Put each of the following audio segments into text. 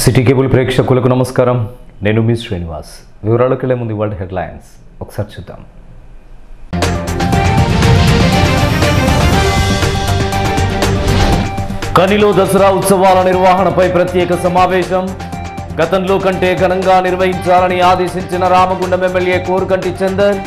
City cable ప్రేక్షకులకు నమస్కారం నేను మీ శ్రీనివాస్ వివరాలకు వెళ్ళే ముందు వరల్డ్ హెడ్లైన్స్ ఒకసారి చూద్దాం కనిలో దసరా ఉత్సవాల నిర్వహణపై ప్రత్యేక సమావేశం గతంలో కంటే ఘనంగా నిర్వహించాలని ఆదేశించిన రామగుండం ఎమ్మెల్యే కోరుకంటి చందర్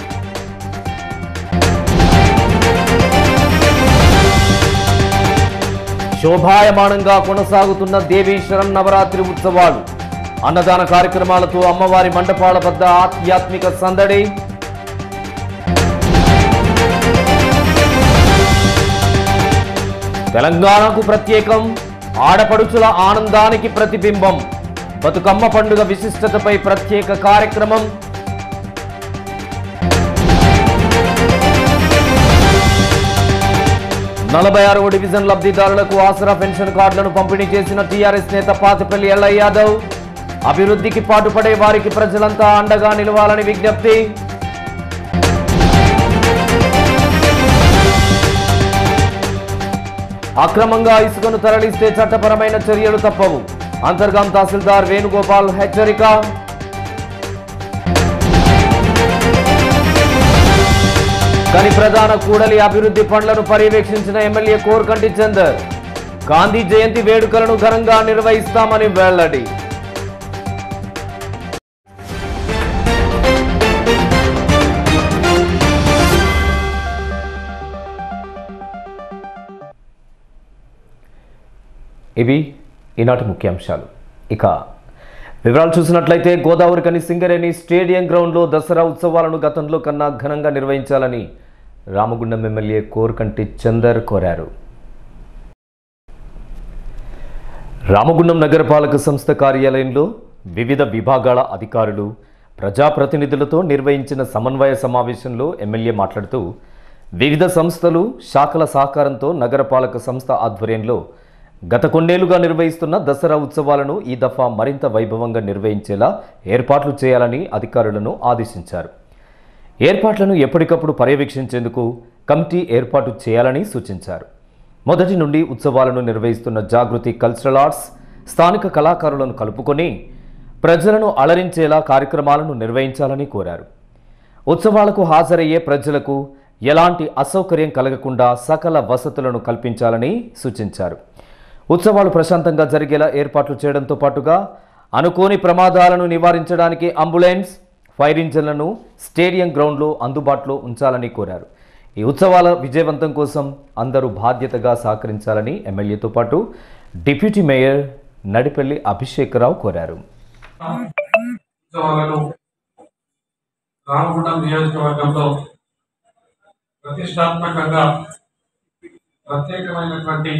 శోభాయమానంగా కొనసాగుతున్న దేవీ శరణ్ నవరాత్రి ఉత్సవాలు అన్నదాన కార్యక్రమాలతో అమ్మవారి మండపాల వద్ద ఆధ్యాత్మిక సందడి తెలంగాణకు ప్రత్యేకం ఆడపడుచుల ఆనందానికి ప్రతిబింబం బతుకమ్మ పండుగ విశిష్టతపై ప్రత్యేక కార్యక్రమం నలభై ఆరవ డివిజన్ లబ్ధిదారులకు ఆసరా పెన్షన్ కార్డులను పంపిణీ చేసిన టీఆర్ఎస్ నేత పాతిపల్లి ఎల్లయ్య యాదవ్ అభివృద్ధికి పాటుపడే వారికి ప్రజలంతా అండగా నిలవాలని విజ్ఞప్తి అక్రమంగా ఇసుకను తరలిస్తే చట్టపరమైన చర్యలు తప్పవు అంతర్గాం తహసీల్దార్ వేణుగోపాల్ హెచ్చరిక కానీ ప్రధాన కూడలి అభివృద్ధి పనులను పర్యవేక్షించిన ఎమ్మెల్యే కోర్కంటి చందర్ గాంధీ జయంతి వేడుకలను ఘనంగా నిర్వహిస్తామని వెల్లడి ఇవి ఈనాటి ముఖ్యాంశాలు ఇక వివరాలు చూసినట్లయితే గోదావరి కని సింగరేణి స్టేడియం గ్రౌండ్లో దసరా ఉత్సవాలను గతంలో కన్నా ఘనంగా నిర్వహించాలని రామగుండం ఎమ్మెల్యే కోరకంటి చందర్ కోరారు రామగుండం నగరపాలక సంస్థ కార్యాలయంలో వివిధ విభాగాల అధికారులు ప్రజాప్రతినిధులతో నిర్వహించిన సమన్వయ సమావేశంలో ఎమ్మెల్యే మాట్లాడుతూ వివిధ సంస్థలు శాఖల సహకారంతో నగరపాలక సంస్థ ఆధ్వర్యంలో గత కొన్నేళ్లుగా నిర్వహిస్తున్న దసరా ఉత్సవాలను ఈ దఫా మరింత వైభవంగా నిర్వహించేలా ఏర్పాట్లు చేయాలని అధికారులను ఆదేశించారు ఏర్పాట్లను ఎప్పటికప్పుడు పర్యవేక్షించేందుకు కమిటీ ఏర్పాటు చేయాలని సూచించారు మొదటి నుండి ఉత్సవాలను నిర్వహిస్తున్న జాగృతి కల్చరల్ ఆర్ట్స్ స్థానిక కళాకారులను కలుపుకొని ప్రజలను అలరించేలా కార్యక్రమాలను నిర్వహించాలని కోరారు ఉత్సవాలకు హాజరయ్యే ప్రజలకు ఎలాంటి అసౌకర్యం కలగకుండా సకల వసతులను కల్పించాలని సూచించారు ఉత్సవాలు ప్రశాంతంగా జరిగేలా ఏర్పాట్లు చేయడంతో పాటుగా అనుకోని ప్రమాదాలను నివారించడానికి అంబులెన్స్ ఫైర్ ఇంజన్లను స్టేడియం గ్రౌండ్లో అందుబాటులో ఉంచాలని కోరారు ఈ ఉత్సవాల విజయవంతం కోసం అందరూ బాధ్యతగా సహకరించాలని ఎమ్మెల్యేతో పాటు డిప్యూటీ మేయర్ నడిపల్లి అభిషేకరావు కోరారు ఉత్సవాలను రామగుండం నియోజకవర్గంలో ప్రతిష్టాత్మకంగా ప్రత్యేకమైనటువంటి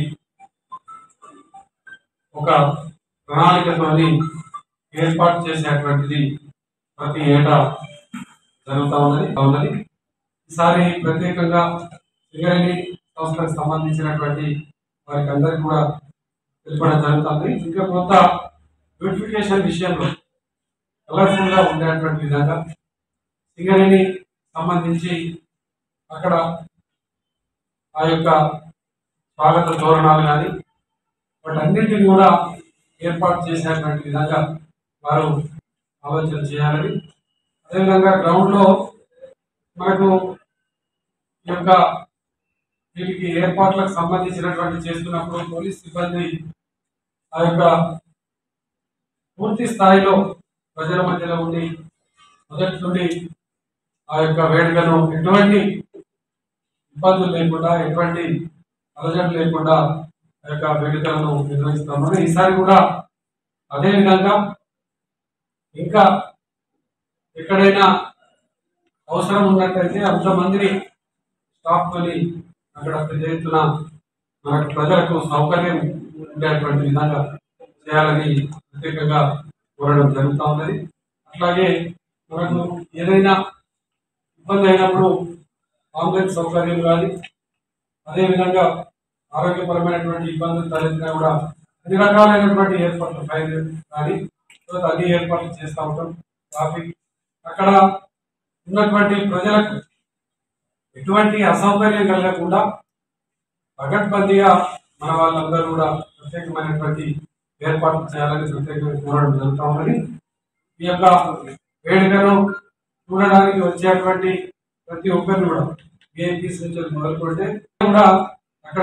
ఒక ప్రణాళికతోని ఏర్పాటు చేసేటువంటిది ప్రతి ఏటా జరుగుతూ ఉన్నది ఉన్నది ఈసారి ప్రత్యేకంగా సింగరేణి సంస్థకు సంబంధించినటువంటి వారికి అందరికీ కూడా తెలపడం జరుగుతుంది ఇంకా కొంత బ్యూటిఫికేషన్ విషయంలో కలర్ఫుల్ గా ఉండేటువంటి విధంగా సింగరేణి సంబంధించి అక్కడ ఆ యొక్క స్వాగత తోరణాలు కానీ వాటన్నిటిని కూడా ఏర్పాటు చేసేటువంటి విధంగా వారు ఆలోచన చేయాలని అదేవిధంగా గ్రౌండ్ లో మనకు ఈ యొక్క వీటికి ఏర్పాట్లకు సంబంధించినటువంటి చేస్తున్నప్పుడు పోలీస్ సిబ్బంది ఆ యొక్క పూర్తి స్థాయిలో ప్రజల మధ్యలో ఉండి మొదటి నుండి ఆ యొక్క వేడుకను ఎటువంటి ఇబ్బందులు లేకుండా ఎటువంటి అలజడి లేకుండా ఆ యొక్క వేడుకలను నిర్వహిస్తామని ఈసారి కూడా అదే విధంగా ఇంకా ఎక్కడైనా అవసరం ఉన్నట్టయితే అంతమందిని స్టాఫ్ కొని అక్కడ పెద్ద ఎత్తున మనకు ప్రజలకు సౌకర్యం ఉండేటువంటి విధంగా చేయాలని ప్రత్యేకంగా కోరడం జరుగుతూ ఉన్నది అట్లాగే మనకు ఏదైనా ఇబ్బంది అయినప్పుడు ఆంబులెన్స్ సౌకర్యం కానీ అదేవిధంగా ఆరోగ్యపరమైనటువంటి ఇబ్బందులు తలెత్తినా కూడా అన్ని రకాలైనటువంటి ఏర్పాట్లు ఫైర్ కానీ తర్వాత అన్ని ఏర్పాట్లు చేస్తూ ఉంటాం ట్రాఫిక్ అక్కడ ఉన్నటువంటి ప్రజలకు ఎటువంటి అసౌకర్యం కలగకుండా పగడ్బందీగా మన వాళ్ళందరూ కూడా ప్రత్యేకమైనటువంటి ఏర్పాటు చేయాలని ప్రత్యేకంగా కోరడం జరుగుతూ ఉన్నది ఈ యొక్క వేడుకను చూడడానికి వచ్చేటువంటి ప్రతి ఒక్కరిని కూడా విఐపీస్ నుంచి మొదలుకుంటే కూడా అక్కడ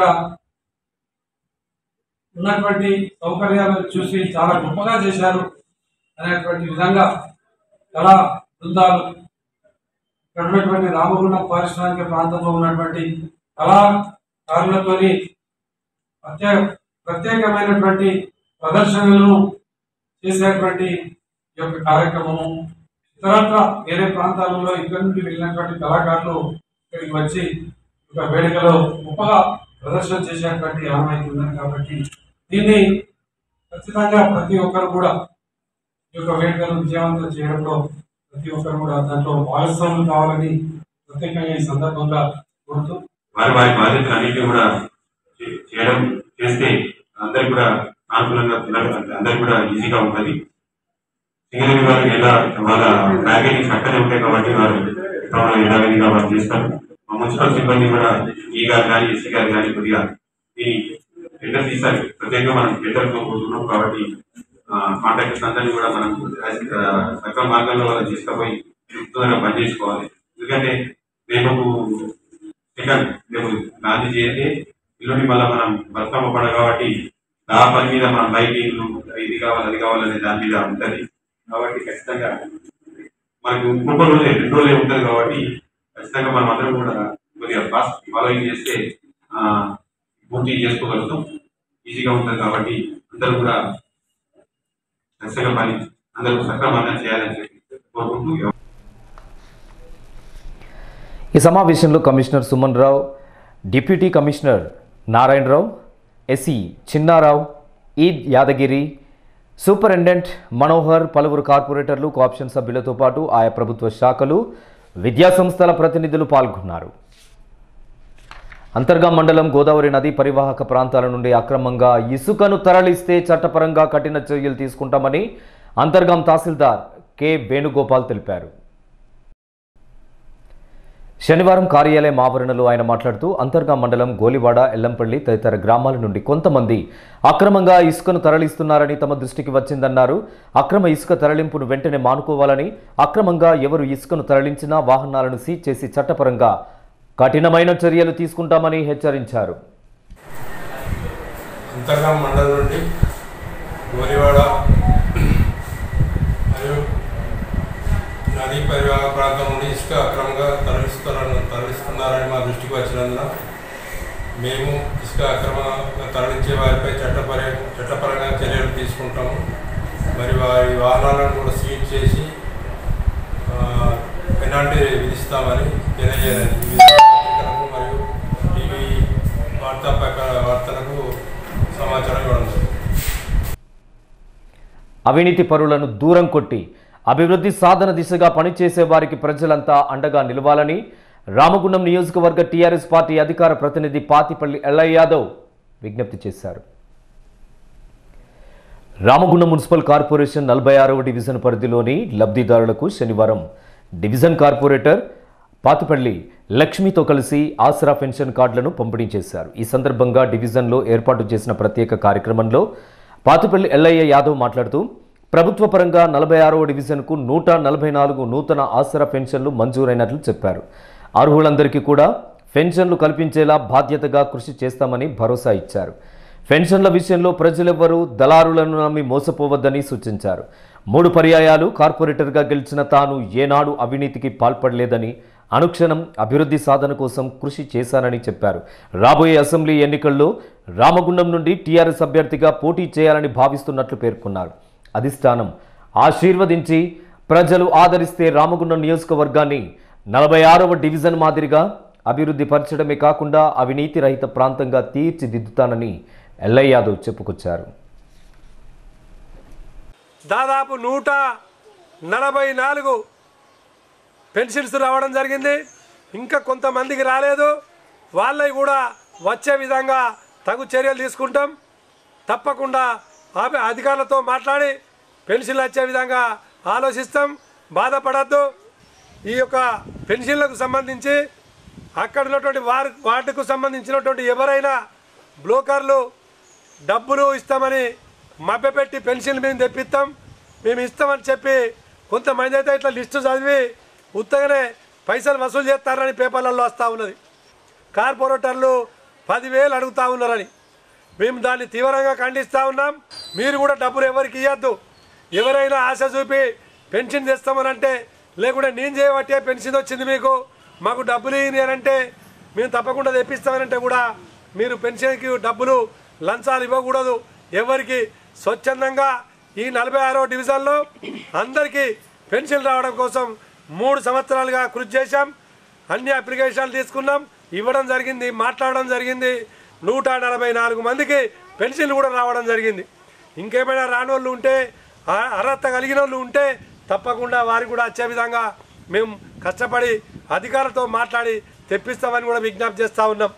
ఉన్నటువంటి సౌకర్యాలను చూసి చాలా గొప్పగా చేశారు అనేటువంటి విధంగా కళా బృందాలు ఇక్కడ ఉన్నటువంటి రామగుండం పారిశ్రామిక ప్రాంతంలో ఉన్నటువంటి కళాకారులతోని ప్రత్యేక ప్రత్యేకమైనటువంటి ప్రదర్శనలను చేసేటువంటి ఈ యొక్క కార్యక్రమము ఇతరత్ర వేరే ప్రాంతాలలో ఇక్కడి నుండి వెళ్ళినటువంటి కళాకారులు ఇక్కడికి వచ్చి ఈ యొక్క వేడుకలో గొప్పగా ప్రదర్శన చేసేటువంటి ఆనవాయితీ ఉన్నది కాబట్టి దీన్ని ఖచ్చితంగా ప్రతి ఒక్కరు కూడా ఈ యొక్క వేడుకను విజయవంతం చేయడంలో ప్రతి ఒక్కరు కూడా దాంట్లో భాగస్వాములు కావాలని ప్రత్యేకంగా ఈ సందర్భంగా కోరుతూ వారి వారి బాధ్యతలు అన్నింటినీ కూడా చే- చేయడం చేస్తే అందరికి కూడా అనుకూలంగా పిల్లలు అందరికి కూడా ఈజీగా ఉంటుంది సింగరేణి వారు ఎలా వాళ్ళ ప్యాకేజింగ్ చక్కగా ఉంటాయి కాబట్టి వారు ఎక్కడ యథావిధిగా వారు చేస్తారు మా మున్సిపల్ సిబ్బంది కూడా ఈ గారు కానీ ఎస్సీ గారు కానీ కొద్దిగా ఈ టెండర్ తీసారు ప్రత్యేకంగా మనం టెండర్ పోతున్నాం కాబట్టి కాంట్రాక్టర్స్ అందరినీ కూడా మనం ఆ, సక్రమ మార్గంలో వాళ్ళు తీసుకుపోయి తృప్తిగా పనిచేసుకోవాలి ఎందుకంటే రేపు సెకండ్ రేపు గాంధీ జయంతి ఇల్లుండి మళ్ళీ మనం బతుకమ్మ పడ కాబట్టి ఆ పని మీద మనం బయట ఇల్లు ఇది కావాలి అది కావాలనే దాని మీద ఉంటది కాబట్టి ఖచ్చితంగా మనకు ఇంకొక రోజే రెండు రోజులే ఉంటది కాబట్టి ఖచ్చితంగా మనం అందరం కూడా కొద్దిగా ఫాస్ట్ ఫాలోయింగ్ చేస్తే ఆ, పూర్తి చేసుకోగలుగుతాం ఈజీగా ఉంటుంది కాబట్టి అందరూ కూడా ఖచ్చితంగా పని అందరూ సక్రమంగా చేయాలని చెప్పి కోరుకుంటూ ఈ సమావేశంలో commissioner Suman Rao deputy commissioner Narayanarao SE Chinnarao ఈద్ యాదగిరి సూపరింటెండెంట్ మనోహర్ పలువురు కార్పొరేటర్లు కోఆప్షన్ సభ్యులతో పాటు ఆయా ప్రభుత్వ శాఖలు విద్యా సంస్థల ప్రతినిధులు పాల్గొన్నారు అంతర్గా మండలం గోదావరి నదీ పరివాహక ప్రాంతాల నుండి అక్రమంగా ఇసుకను తరలిస్తే చట్టపరంగా కఠిన చర్యలు తీసుకుంటామని అంతర్గాం తహసీల్దార్ కె వేణుగోపాల్ తెలిపారు శనివారం కార్యాలయం ఆవరణలో ఆయన మాట్లాడుతూ అంతర్గా మండలం గోలివాడ ఎల్లంపల్లి తదితర గ్రామాల నుండి కొంతమంది అక్రమంగా ఇసుకను తరలిస్తున్నారని తమ దృష్టికి వచ్చిందన్నారు అక్రమ ఇసుక తరలింపును వెంటనే మానుకోవాలని అక్రమంగా ఎవరు ఇసుకను తరలించినా వాహనాలను సీజ్ చేసి చట్టపరంగా కఠినమైన చర్యలు తీసుకుంటామని హెచ్చరించారు అంతర్గా మండలం నుండి గోలివాడ మరియు నదీ పరివాహక ప్రాంతం నుండి ఇసుక అక్రమంగా తరలిస్తున్నారని తరలిస్తున్నారని మా దృష్టికి వచ్చినందున మేము ఇసుక అక్రమంగా తరలించే వారిపై చట్టపర చట్టపరంగా చర్యలు తీసుకుంటాము మరి వారి వాహనాలను కూడా సీజ్ చేసి ఆ, పెనాల్టీ విధిస్తామని తెలియజేయాలి ఈ విధంగా పత్రికలకు మరియు టీవీ వార్తా ప్రక- వార్తలకు సమాచారం ఇవ్వడం జరుగుతుంది. అవినీతి పరులను దూరం కొట్టి అభివృద్ధి సాధన దిశగా పనిచేసే వారికి ప్రజలంతా అండగా నిలవాలని రామగుండం నియోజకవర్గ టీఆర్ఎస్ పార్టీ అధికార ప్రతినిధి పాతిపల్లి ఎల్లయ్య యాదవ్ విజ్ఞప్తి చేశారు రామగుండం మున్సిపల్ కార్పొరేషన్ నలభై ఆరవ డివిజన్ పరిధిలోని లబ్ధిదారులకు శనివారం డివిజన్ కార్పొరేటర్ పాతిపల్లి లక్ష్మితో కలిసి ఆసరా పెన్షన్ కార్డులను పంపిణీ చేశారు ఈ సందర్భంగా డివిజన్లో ఏర్పాటు చేసిన ప్రత్యేక కార్యక్రమంలో పాతిపల్లి ఎల్లయ్య యాదవ్ మాట్లాడుతూ ప్రభుత్వ పరంగా నలభై ఆరవ డివిజన్కు నూట నలభై నాలుగు నూతన ఆసరా పెన్షన్లు మంజూరైనట్లు చెప్పారు అర్హులందరికీ కూడా పెన్షన్లు కల్పించేలా బాధ్యతగా కృషి చేస్తామని భరోసా ఇచ్చారు పెన్షన్ల విషయంలో ప్రజలెవ్వరూ దళారులను నమ్మి మోసపోవద్దని సూచించారు మూడు పర్యాయాలు కార్పొరేటర్గా గెలిచిన తాను ఏనాడు అవినీతికి పాల్పడలేదని అనుక్షణం అభివృద్ధి సాధన కోసం కృషి చేశానని చెప్పారు రాబోయే అసెంబ్లీ ఎన్నికల్లో రామగుండం నుండి టీఆర్ఎస్ అభ్యర్థిగా పోటీ చేయాలని భావిస్తున్నట్లు పేర్కొన్నారు అధిష్టానం ఆశీర్వదించి ప్రజలు ఆదరిస్తే రామగుండం నియోజకవర్గాన్ని నలభై ఆరవ డివిజన్ మాదిరిగా అభివృద్ధి పరచడమే కాకుండా అవినీతి రహిత ప్రాంతంగా తీర్చిదిద్దుతానని ఎల్లయ్య యాదవ్ చెప్పుకొచ్చారు దాదాపు నూట నలభై నాలుగు పెన్షన్స్ రావడం జరిగింది ఇంకా కొంతమందికి రాలేదు వాళ్ళవి కూడా వచ్చే విధంగా తగు చర్యలు తీసుకుంటాం తప్పకుండా ఆపి అధికారులతో మాట్లాడి పెన్షన్లు వచ్చే విధంగా ఆలోచిస్తాం బాధపడద్దు ఈ యొక్క పెన్షన్లకు సంబంధించి అక్కడ ఉన్నటువంటి వారి వార్డుకు సంబంధించినటువంటి ఎవరైనా బ్రోకర్లు డబ్బులు ఇస్తామని మభ్యపెట్టి పెన్షన్ మేము తెప్పిస్తాం మేము ఇస్తామని చెప్పి కొంతమంది అయితే ఇట్లా లిస్టు చదివి ఉత్తగానే పైసలు వసూలు చేస్తారని పేపర్లలో వస్తూ ఉన్నది కార్పొరేటర్లు పదివేలు అడుగుతా ఉన్నారని మేము దాన్ని తీవ్రంగా ఖండిస్తూ ఉన్నాం మీరు కూడా డబ్బులు ఎవరికి ఇవ్వద్దు ఎవరైనా ఆశ చూపి పెన్షన్ తెస్తామని అంటే లేకుంటే నేను చేయబట్టే పెన్షన్ వచ్చింది మీకు మాకు డబ్బులు ఇయ్యని అని అంటే మేము తప్పకుండా తెప్పిస్తామనంటే కూడా మీరు పెన్షన్కి డబ్బులు లంచాలు ఇవ్వకూడదు ఎవరికి స్వచ్ఛందంగా ఈ నలభై ఆరో డివిజన్లో అందరికీ పెన్షన్ రావడం కోసం మూడు సంవత్సరాలుగా కృషి చేశాం అన్ని అప్లికేషన్లు తీసుకున్నాం ఇవ్వడం జరిగింది మాట్లాడడం జరిగింది నూట నలభై నాలుగు మందికి పెన్షన్లు కూడా రావడం జరిగింది ఇంకేమైనా రాని వాళ్ళు ఉంటే ఆ- అర్హత కలిగిన వాళ్ళు ఉంటే తప్పకుండా వారికి కూడా వచ్చే విధంగా మేము కష్టపడి అధికారులతో మాట్లాడి తెప్పిస్తామని కూడా విజ్ఞప్తి చేస్తూ ఉన్నాం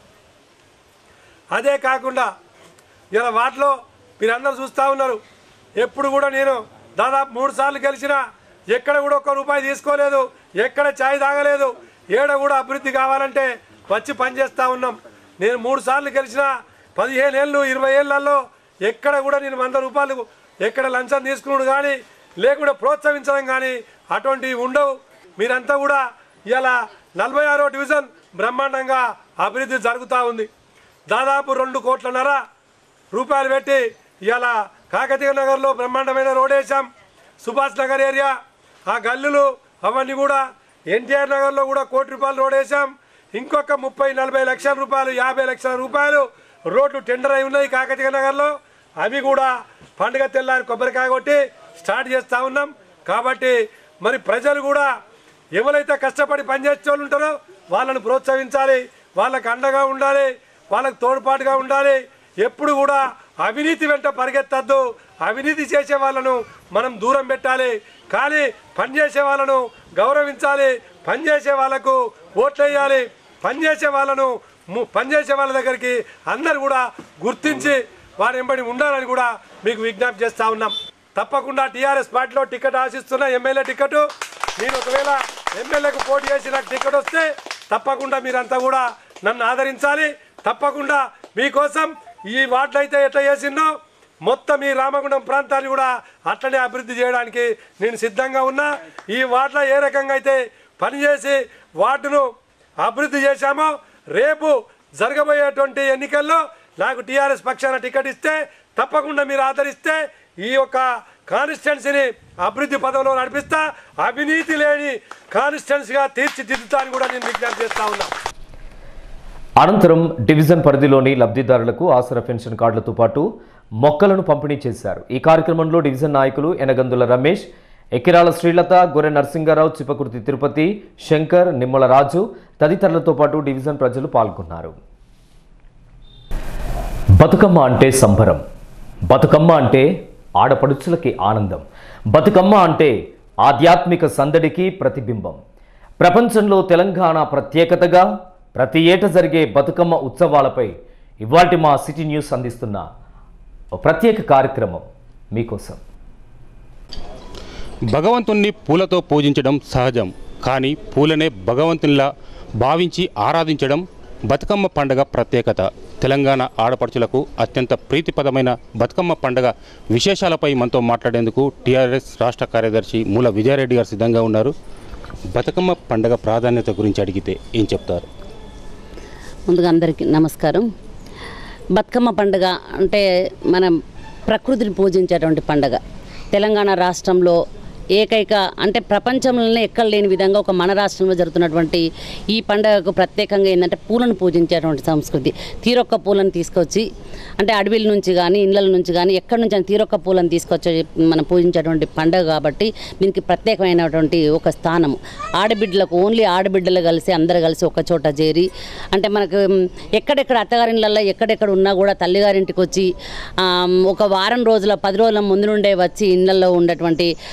అదే కాకుండా ఇలా వాటిలో మీరందరూ చూస్తూ ఉన్నారు ఎప్పుడు కూడా నేను దాదాపు మూడు సార్లు గెలిచిన ఎక్కడ కూడా ఒక్క రూపాయి తీసుకోలేదు ఎక్కడ ఛాయ్ తాగలేదు ఏడ కూడా అభివృద్ధి కావాలంటే వచ్చి పనిచేస్తూ ఉన్నాం నేను మూడు సార్లు గెలిచిన పదిహేను ఏళ్ళు ఇరవై ఏళ్లలో ఎక్కడ కూడా నేను వంద రూపాయలు ఎక్కడ లంచం తీసుకున్నాడు కానీ లేకుండా ప్రోత్సహించడం కానీ అటువంటివి ఉండవు మీరంతా కూడా ఇలా నలభై ఆరో డివిజన్ బ్రహ్మాండంగా అభివృద్ధి జరుగుతూ ఉంది దాదాపు రెండు కోట్లన్నర రూపాయలు పెట్టి ఇవాళ కాకతీయ నగర్లో బ్రహ్మాండమైన రోడ్ వేసాం సుభాష్ నగర్ ఏరియా ఆ గల్లులు అవన్నీ కూడా ఎన్టీఆర్ నగర్లో కూడా కోటి రూపాయలు రోడ్ వేసాం ఇంకొక ముప్పై నలభై లక్షల రూపాయలు యాభై లక్షల రూపాయలు రోడ్లు టెండర్ అయి ఉన్నాయి కాకతీయ నగర్లో అవి కూడా పండుగ తెల్లారి కొబ్బరికాయ కొట్టి స్టార్ట్ చేస్తూ ఉన్నాం కాబట్టి మరి ప్రజలు కూడా ఎవరైతే కష్టపడి పనిచేసే వాళ్ళు ఉంటారో వాళ్ళను ప్రోత్సహించాలి వాళ్ళకు అండగా ఉండాలి వాళ్ళకు తోడ్పాటుగా ఉండాలి ఎప్పుడు కూడా అవినీతి వెంట పరిగెత్తద్దు అవినీతి చేసే వాళ్ళను మనం దూరం పెట్టాలి కానీ పనిచేసే వాళ్ళను గౌరవించాలి పనిచేసే వాళ్ళకు ఓట్లు వేయాలి పనిచేసే వాళ్ళను ము- పనిచేసే వాళ్ళ దగ్గరికి అందరు కూడా గుర్తించి వారి వెంబడి ఉండాలని కూడా మీకు విజ్ఞప్తి చేస్తా ఉన్నాం తప్పకుండా టీఆర్ఎస్ పార్టీలో టికెట్ ఆశిస్తున్న ఎమ్మెల్యే టికెట్ నేను ఒకవేళ ఎమ్మెల్యేకు పోటీ చేసి నాకు టికెట్ వస్తే తప్పకుండా మీరంతా కూడా నన్ను ఆదరించాలి తప్పకుండా మీకోసం ఈ వార్డులు అయితే ఎట్లా చేసిందో మొత్తం ఈ రామగుండం ప్రాంతాన్ని కూడా అట్లనే అభివృద్ధి చేయడానికి నేను సిద్ధంగా ఉన్నా ఈ వార్డులో ఏ రకంగా అయితే పనిచేసి వార్డును అభివృద్ధి చేశామో రేపు జరగబోయేటువంటి ఎన్నికల్లో నాకు టీఆర్ఎస్ పక్షాన టికెట్ ఇస్తే తప్పకుండా మీరు ఆదరిస్తే ఈ యొక్క కాన్స్టిట్యున్సీని అభివృద్ధి పదంలో నడిపిస్తా అవినీతి లేని కాన్స్టిట్యున్సీగా తీర్చిదిద్దుతా అని కూడా నేను విజ్ఞప్తి చేస్తా ఉన్నా అనంతరం డివిజన్ పరిధిలోని లబ్ధిదారులకు ఆసరా పెన్షన్ కార్డులతో పాటు మొక్కలను పంపిణీ చేశారు ఈ కార్యక్రమంలో డివిజన్ నాయకులు ఎనగందుల రమేష్ ఎకిరాల శ్రీలత గొర్రె నరసింగారావు చిపకుర్తి తిరుపతి శంకర్ నిమ్మల రాజు తదితరులతో పాటు డివిజన్ ప్రజలు పాల్గొన్నారు బతుకమ్మ అంటే సంబరం బతుకమ్మ అంటే ఆడపడుచులకి ఆనందం బతుకమ్మ అంటే ఆధ్యాత్మిక సందడికి ప్రతిబింబం ప్రపంచంలో తెలంగాణ ప్రత్యేకతగా ప్రతి ఏటా జరిగే బతుకమ్మ ఉత్సవాలపై ఇవాల్టి మా సిటీ న్యూస్ అందిస్తున్న ఓ ప్రత్యేక కార్యక్రమం మీకోసం భగవంతుణ్ణి పూలతో పూజించడం సహజం కానీ పూలనే భగవంతునిలా భావించి ఆరాధించడం బతుకమ్మ పండగ ప్రత్యేకత తెలంగాణ ఆడపడుచులకు అత్యంత ప్రీతిపదమైన బతుకమ్మ పండగ విశేషాలపై మనతో మాట్లాడేందుకు టీఆర్ఎస్ రాష్ట్ర కార్యదర్శి మూల విజయారెడ్డి గారు సిద్ధంగా ఉన్నారు బతుకమ్మ పండగ ప్రాధాన్యత గురించి అడిగితే ఏం చెప్తారు ముందుగా అందరికీ నమస్కారం బతుకమ్మ పండుగ అంటే మనం ప్రకృతిని పూజించేటువంటి పండుగ తెలంగాణ రాష్ట్రంలో ఏకైక అంటే ప్రపంచంలోనే ఎక్కడ లేని విధంగా ఒక మన రాష్ట్రంలో జరుగుతున్నటువంటి ఈ పండుగకు ప్రత్యేకంగా ఏంటంటే పూలను పూజించేటువంటి సంస్కృతి తీరొక్క పూలను తీసుకొచ్చి అంటే అడవిల నుంచి కానీ ఇళ్ళ నుంచి కానీ ఎక్కడి నుంచి అయినా తీరొక్క పూలను తీసుకొచ్చి మనం పూజించేటువంటి పండుగ కాబట్టి దీనికి ప్రత్యేకమైనటువంటి ఒక స్థానము ఆడబిడ్డలకు ఓన్లీ ఆడబిడ్డలు కలిసి అందరు కలిసి ఒక చోట చేరి అంటే మనకు మ్, ఎక్కడెక్కడ అత్తగారిళ్ళల్లో ఎక్కడెక్కడ ఉన్నా కూడా తల్లిగారింటికి వచ్చి ఆమ్, ఒక వారం రోజుల పది రోజుల ముందు నుండే వచ్చి ఇళ్ళల్లో ఉండేటువంటి పరిస్థితి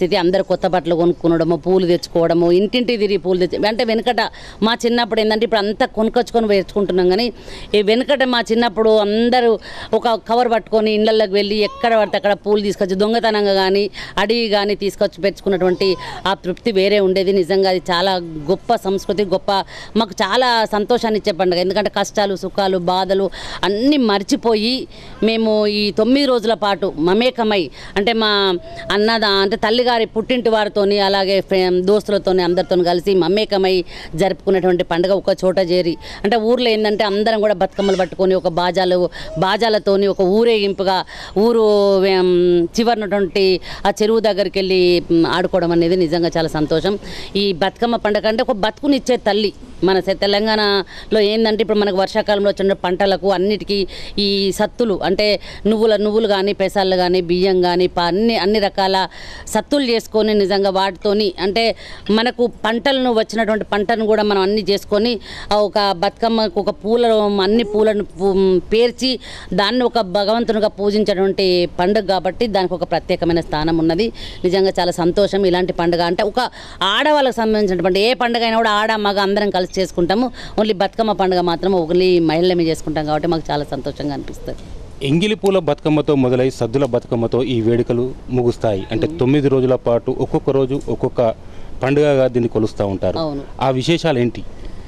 పరిస్థితి అందరు కొత్త బట్టలు కొనుక్కునడము పూలు తెచ్చుకోవడము ఇంటింటి తిరిగి పూలు తెచ్చి అంటే వెనకట మా చిన్నప్పుడు ఏంటంటే ఇప్పుడు అంతా కొనుక్కొచ్చుకొని వేసుకుంటున్నాం కానీ ఈ వెనకట మా చిన్నప్పుడు అందరూ ఒక కవర్ పట్టుకొని ఇళ్ళల్లోకి వెళ్ళి ఎక్కడ పడితే అక్కడ పూలు తీసుకొచ్చి దొంగతనంగా కానీ అడిగి కానీ తీసుకొచ్చి పెంచుకున్నటువంటి ఆ తృప్తి వేరే ఉండేది నిజంగా అది చాలా గొప్ప సంస్కృతి గొప్ప మాకు చాలా సంతోషాన్ని ఇచ్చే పండుగ ఎందుకంటే కష్టాలు సుఖాలు బాధలు అన్నీ మర్చిపోయి మేము ఈ తొమ్మిది రోజుల పాటు మమేకమై అంటే మా అన్నద అంటే తల్లిగారి పుట్టింటి వారితోని అలాగే ఫ్రె- దోస్తులతోని అందరితో కలిసి మమేకమై జరుపుకునేటువంటి పండుగ ఒక చోట చేరి అంటే ఊర్లో ఏంటంటే అందరం కూడా బతుకమ్మలు పట్టుకొని ఒక బాజాలు బాజాలతోని ఒక ఊరేగింపుగా ఊరు ఏం, చివరినటువంటి ఆ చెరువు దగ్గరికి వెళ్ళి మ్, ఆడుకోవడం అనేది నిజంగా చాలా సంతోషం ఈ బతుకమ్మ పండుగ అంటే ఒక బతుకునిచ్చే తల్లి మన సె- తెలంగాణలో ఏంటంటే ఇప్పుడు మనకు వర్షాకాలంలో వచ్చిన పంటలకు అన్నిటికీ ఈ సత్తులు అంటే నువ్వుల నువ్వులు కానీ పెసాలు కానీ బియ్యం కానీ ప- అన్ని అన్ని రకాల సత్తులు చేసుకొని నిజంగా వాటితోని అంటే మనకు పంటలను వచ్చినటువంటి పంటను కూడా మనం అన్ని చేసుకొని ఆ ఒక బతుకమ్మకు ఒక పూల అన్ని పూలను పూ- పేర్చి దాన్ని ఒక భగవంతునిగా పూజించేటువంటి పండుగ కాబట్టి దానికి ఒక ప్రత్యేకమైన స్థానం ఉన్నది నిజంగా చాలా సంతోషం ఇలాంటి పండుగ అంటే ఒక ఆడవాళ్ళకి సంబంధించినటువంటి ఏ పండుగ అయినా కూడా ఆడ మగ అందరం కలిసి చేసుకుంటాము ఓన్లీ బతుకమ్మ పండుగ మాత్రం ఓన్లీ మహిళలమే చేసుకుంటాం కాబట్టి మాకు చాలా సంతోషంగా అనిపిస్తుంది ఎంగిలి పూల బతుకమ్మతో మొదలై సద్దుల బతుకమ్మతో ఈ వేడుకలు ముగుస్తాయి అంటే తొమ్మిది రోజుల పాటు ఒక్కొక్క రోజు ఒక్కొక్క పండుగగా దీన్ని కొలుస్తూ ఉంటారు అవును. ఆ విశేషాలు ఏంటి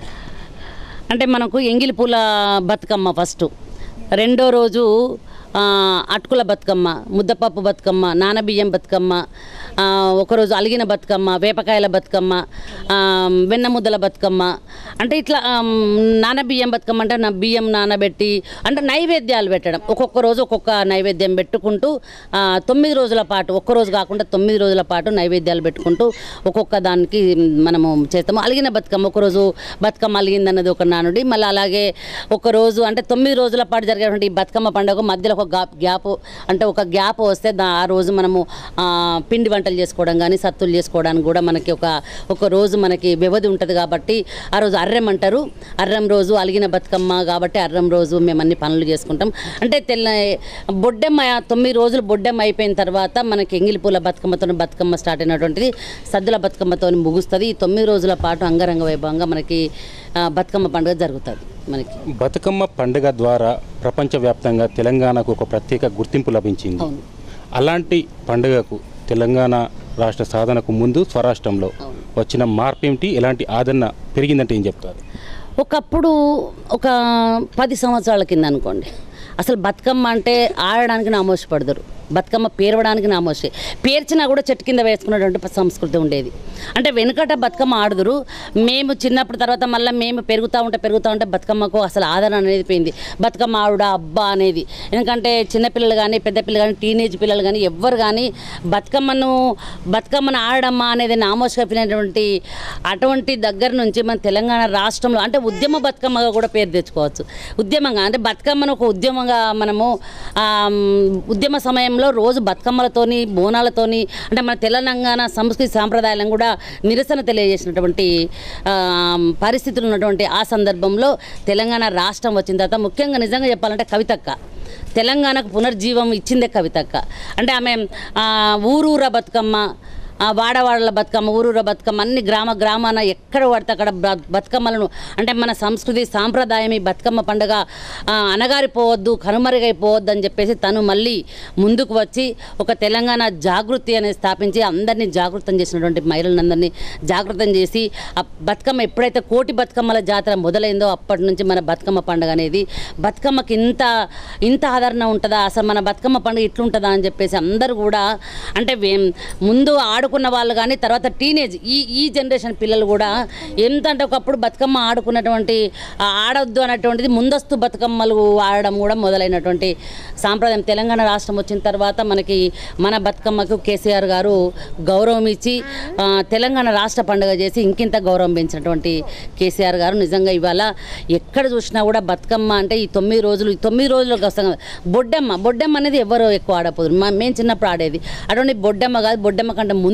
అంటే మనకు ఎంగిలి పూల బతుకమ్మ ఫస్ట్ రెండో రోజు ఆ, అటుకుల బతుకమ్మ ముద్దపప్పు బతుకమ్మ నానబియ్యం బతుకమ్మ ఆ, ఒకరోజు అలిగిన బతుకమ్మ వేపకాయల బతుకమ్మ ఆ, వెన్న ముద్దల బతుకమ్మ అంటే ఇట్లా ఆ, నానబియ్యం బతుకమ్మ అంటే నా బియ్యం నానబెట్టి అంటే నైవేద్యాలు పెట్టడం ఒక్కొక్క రోజు ఒక్కొక్క నైవేద్యం పెట్టుకుంటూ ఆ, తొమ్మిది రోజుల పాటు ఒక్క రోజు కాకుండా తొమ్మిది రోజుల పాటు నైవేద్యాలు పెట్టుకుంటూ ఒక్కొక్క దానికి మనము చేస్తాము అలిగిన బతుకమ్మ ఒకరోజు బతుకమ్మ అలిగింది అన్నది ఒక నానుడి మళ్ళీ అలాగే ఒక రోజు అంటే తొమ్మిది రోజుల పాటు జరిగేటువంటి ఈ బతుకమ్మ పండుగ మధ్యలో ఒక గా- గ్యాప్ అంటే ఒక గ్యాప్ వస్తే దా ఆ రోజు మనము ఆ, పిండి వంటలు చేసుకోవడం కానీ సత్తులు చేసుకోవడానికి కూడా మనకి ఒక ఒక రోజు మనకి వ్యవధి ఉంటుంది కాబట్టి ఆ రోజు అర్రం అంటారు అర్రం రోజు అలిగిన బతుకమ్మ కాబట్టి అర్రం రోజు మేము అన్ని పనులు చేసుకుంటాం అంటే తెల్ల బొడ్డెమ్మ తొమ్మిది రోజులు బొడ్డెమ్మ అయిపోయిన తర్వాత మనకి ఎంగిలి పూల బతుకమ్మతో బతుకమ్మ స్టార్ట్ అయినటువంటిది సద్దుల బతుకమ్మతో ముగుస్తుంది ఈ తొమ్మిది రోజుల పాటు అంగరంగ వైభవంగా మనకి ఆ, బతుకమ్మ పండుగ జరుగుతుంది మనకి బతుకమ్మ పండుగ ద్వారా ప్రపంచవ్యాప్తంగా తెలంగాణకు ఒక ప్రత్యేక గుర్తింపు లభించింది అవును అలాంటి పండుగకు తెలంగాణ రాష్ట్ర సాధనకు ముందు స్వరాష్ట్రంలో అవును. వచ్చిన మార్పు ఏమిటి ఎలాంటి ఆదరణ పెరిగిందంటే ఏం చెప్తారు ఒకప్పుడు ఒక పది సంవత్సరాల కింద అనుకోండి అసలు బతుకమ్మ అంటే ఆడడానికి నామోషపడతారు బతుకమ్మ పేరవడానికి నామోషి పేర్చినా కూడా చెట్టు కింద వేసుకున్నటువంటి ప- సంస్కృతి ఉండేది అంటే వెనుకట బతుకమ్మ ఆడుదురు మేము చిన్నప్పుడు తర్వాత మళ్ళీ మేము పెరుగుతూ ఉంటే పెరుగుతూ ఉంటే బతుకమ్మకు అసలు ఆదరణ అనేది పోయింది బతుకమ్మ ఆడుడా అబ్బా అనేది ఎందుకంటే చిన్నపిల్లలు కానీ పెద్ద పిల్లలు కానీ టీనేజ్ పిల్లలు కానీ ఎవ్వరు కానీ బతుకమ్మను బతుకమ్మను ఆడమ్మా అనేది నామోషగా పిలినటువంటి అటువంటి దగ్గర నుంచి మన తెలంగాణ రాష్ట్రంలో అంటే ఉద్యమ బతుకమ్మగా కూడా పేరు తెచ్చుకోవచ్చు ఉద్యమంగా అంటే బతుకమ్మను ఒక ఉద్యమంగా మనము ఆ, ఉద్యమ సమయంలో రోజు బతుకమ్మలతోని బోనాలతోని అంటే మన తెలంగాణ సంస్కృతి సాంప్రదాయాలను కూడా నిరసన తెలియజేసినటువంటి ఆ, పరిస్థితులు ఉన్నటువంటి ఆ సందర్భంలో తెలంగాణ రాష్ట్రం వచ్చిన తర్వాత ముఖ్యంగా నిజంగా చెప్పాలంటే కవితక్క తెలంగాణకు పునర్జీవం ఇచ్చిందే కవితక్క అంటే ఆమె ఆ, ఊరూర బతుకమ్మ ఆ వాడవాడల బతుకమ్మ ఊరూర బతుకమ్మ అన్ని గ్రామ గ్రామాన ఎక్కడ పడితే అక్కడ బ- బతుకమ్మలను అంటే మన సంస్కృతి సాంప్రదాయం ఈ బతుకమ్మ పండుగ ఆ, అనగారిపోవద్దు కనుమరుగైపోవద్దు అని చెప్పేసి తను మళ్ళీ ముందుకు వచ్చి ఒక తెలంగాణ జాగృతి అనేది స్థాపించి అందరినీ జాగృతం చేసినటువంటి మహిళలందరినీ జాగృతం చేసి ఆ బతుకమ్మ ఎప్పుడైతే కోటి బతుకమ్మల జాతర మొదలైందో అప్పటి నుంచి మన బతుకమ్మ పండుగ అనేది బతుకమ్మకి ఇంత ఇంత ఆదరణ ఉంటుందా అసలు మన బతుకమ్మ పండుగ ఇట్లుంటుందా అని చెప్పేసి అందరూ కూడా అంటే వే- ముందు ఆడుకున్న వాళ్ళు కానీ తర్వాత టీనేజ్ ఈ ఈ జనరేషన్ పిల్లలు కూడా ఎంత అంటే ఒకప్పుడు బతుకమ్మ ఆడుకున్నటువంటి ఆ ఆడొద్దు అన్నటువంటిది ముందస్తు బతుకమ్మలు ఆడడం కూడా మొదలైనటువంటి సాంప్రదాయం తెలంగాణ రాష్ట్రం వచ్చిన తర్వాత మనకి మన బతుకమ్మకు కేసీఆర్ గారు గౌరవం ఇచ్చి ఆ, తెలంగాణ రాష్ట్ర పండుగ చేసి ఇంకింత గౌరవం పెంచినటువంటి కేసీఆర్ గారు నిజంగా ఇవాళ ఎక్కడ చూసినా కూడా బతుకమ్మ అంటే ఈ తొమ్మిది రోజులు ఈ తొమ్మిది రోజులకు వస్తాం కదా. బొడ్డమ్మ బొడ్డమ్మ అనేది ఎవరు ఎక్కువ ఆడపోదు మా మేము చిన్నప్పుడు ఆడేది అటువంటి బొడ్డమ్మ కాదు బొడ్డమ్మ కంటే ముందు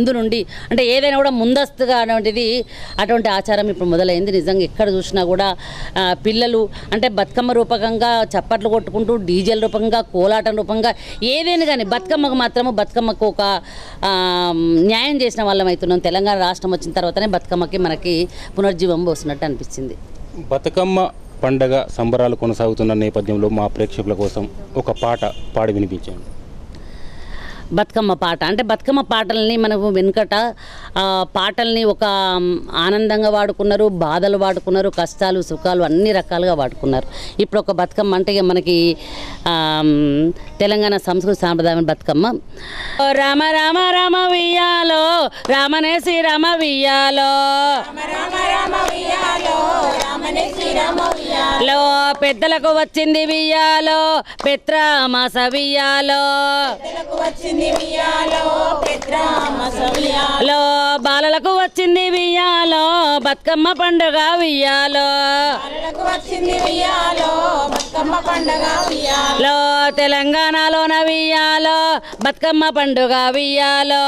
ముందు నుండి అంటే ఏదైనా కూడా ముందస్తుగా అనేటిది అటువంటి ఆచారం ఇప్పుడు మొదలైంది నిజంగా ఎక్కడ చూసినా కూడా ఆ, పిల్లలు అంటే బతుకమ్మ రూపకంగా చప్పట్లు కొట్టుకుంటూ డీజేల రూపంగా కోలాటం రూపంగా ఏదైనా కానీ బతుకమ్మకు మాత్రము బతుకమ్మకు ఒక ఆ, న్యాయం చేసిన వాళ్ళం అవుతున్నాం తెలంగాణ రాష్ట్రం వచ్చిన తర్వాతనే బతుకమ్మకి మనకి పునర్జీవం పోస్తున్నట్టు అనిపించింది బతుకమ్మ పండగ సంబరాలు కొనసాగుతున్న నేపథ్యంలో మా ప్రేక్షకుల కోసం ఒక పాట పాడి వినిపించండి బతుకమ్మ పాట అంటే బతుకమ్మ పాటల్ని మనకు వెనుకట ఆ, పాటల్ని ఒక మ్, ఆనందంగా వాడుకున్నారు బాధలు వాడుకున్నారు కష్టాలు సుఖాలు అన్ని రకాలుగా వాడుకున్నారు ఇప్పుడు ఒక బతుకమ్మ అంటే ఇక మనకి ఆ, మ్, తెలంగాణ సంస్కృతి సాంప్రదాయం బతుకమ్మ ఓ రామ రామ రామ వియ్యాలో రామనేసి రామ వియ్యాలో లో పెద్దలకు వచ్చింది వియ్యాలో పెత్రామాస వియ్యాలో లో బాలలకు వచ్చింది వియ్యాలో బతుకమ్మ పండుగ వియ్యాలో లో తెలంగాణలోన వియ్యాలో బతుకమ్మ పండుగ వియ్యాలో